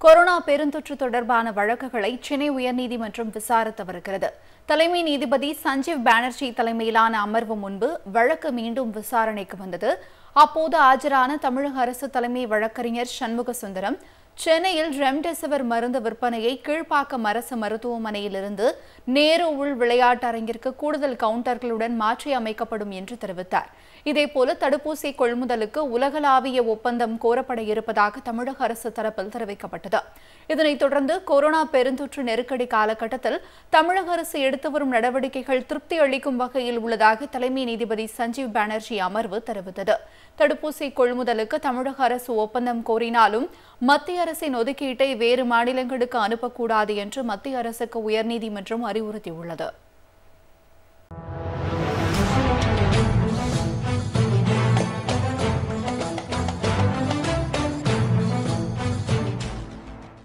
corona பெருந்தொற்று தொடர்பான வழக்குகளை சென்னை உயர்நீதிமன்றம் விசாரித்து வருகிறது தலைமை நீதிபதி சஞ்சீவ் பானர்ஜி தலைமையிலான அமர்வு முன்பு வழக்கு மீண்டும் விசாரணைக்கு வந்தது அப்போது ஆஜரான தமிழக அரசு தலைமை வழக்கறிஞர் சண்முக சுந்தரம் சென்னையில் ரெம்டெசிவிர் மருந்து விற்பனையை கீழ்ப்பாக்கம் அரசு மருத்துவமனையிலிருந்து நேரு உள் விளையாட்டு அரங்கிற்கு கூடுதல் கவுண்டர்களுடன் மாற்றி அமைக்கப்படும் என்று தெரிவித்தார் இதேபோல தடுப்பூசி கொள்முதலுக்கு உலகளாவிய ஒப்பந்தம் கோரப்பட இருப்பதாக தமிழக அரசு தரப்பில் தெரிவிக்கப்பட்டது இதனைத் தொடர்ந்து கொரோனா பெருந்தொற்று நெருக்கடி காலகட்டத்தில் தமிழக அரசு எடுத்து வரும் நடவடிக்கைகள் திருப்தி அளிக்கும் வகையில் உள்ளதாக தலைமை நீதிபதி சஞ்சீவ் பானர்ஜி அமர்வு தெரிவித்தது தடுப்பூசி கொள்முதலுக்கு தமிழக அரசு ஒப்பந்தம் கோரினாலும் மத்திய அரசின் ஒதுக்கீட்டை வேறு மாநிலங்களுக்கு அனுப்பக்கூடாது என்று மத்திய அரசுக்கு உயர்நீதிமன்றம் அறிவுறுத்தியுள்ளது